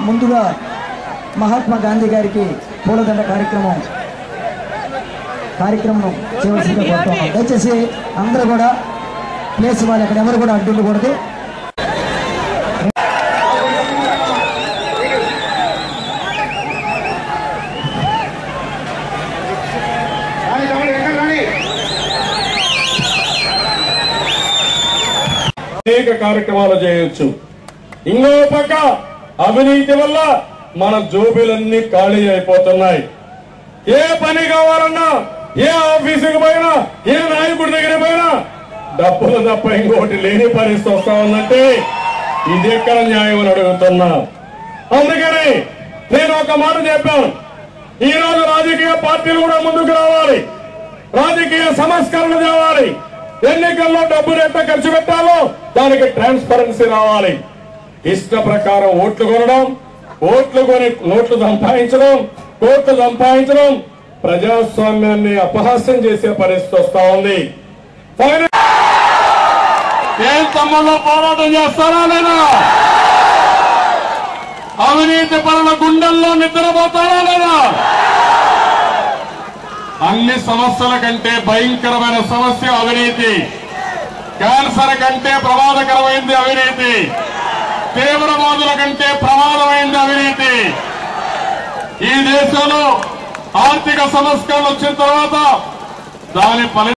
ముందుగా మహాత్మా గాంధీ గారికి పూలదండ కార్యక్రమం కార్యక్రమం చేయవలసిందిగా కోరుతున్నాం దయచేసి అందరూ కూడా ప్లేస్ వాళ్ళు అక్కడ ఎవరు కూడా అడ్డుండకూడదు అనేక కార్యక్రమాలు చేయొచ్చు ఇంకో పక్క అవినీతి వల్ల మన జోబీలన్నీ ఖాళీ అయిపోతున్నాయి ఏ పని కావాలన్నా ఏ ఆఫీసుకి పోయినా ఏ నాయకుడి దగ్గర పోయినా డబ్బులు తప్ప ఇంకోటి లేని పరిస్థితి వస్తా ఉందంటే ఇది ఎక్కడ న్యాయం అని అడుగుతున్నా అందుకని నేను ఒక మాట చెప్పాను ఈ రోజు రాజకీయ పార్టీలు కూడా ముందుకు రావాలి రాజకీయ సంస్కరణ తేవాలి ఎన్నికల్లో డబ్బులు ఎంత ఖర్చు పెట్టాలో దానికి ట్రాన్స్పరెన్సీ రావాలి ఇష్ట ప్రకారం ఓట్లు కొనడం ఓట్లు కొని నోట్లు సంపాదించడం కోట్లు సంపాదించడం ప్రజాస్వామ్యాన్ని అపహాస్యం చేసే పరిస్థితి వస్తా ఉంది ఫైనల్ ఏం తమ్ముళ్ళు పోరాటం చేస్తారా లేదా అవినీతి పరుల గుండెల్లో నిద్రపోతారా లేదా అన్ని సమస్యల కంటే భయంకరమైన సమస్య అవినీతి క్యాన్సర్ కంటే ప్రమాదకరమైంది అవినీతి తీవ్రవాదుల కంటే ప్రమాదమైంది అవినీతి ఈ దేశంలో ఆర్థిక సంస్కరణ వచ్చిన తర్వాత దాని ఫలి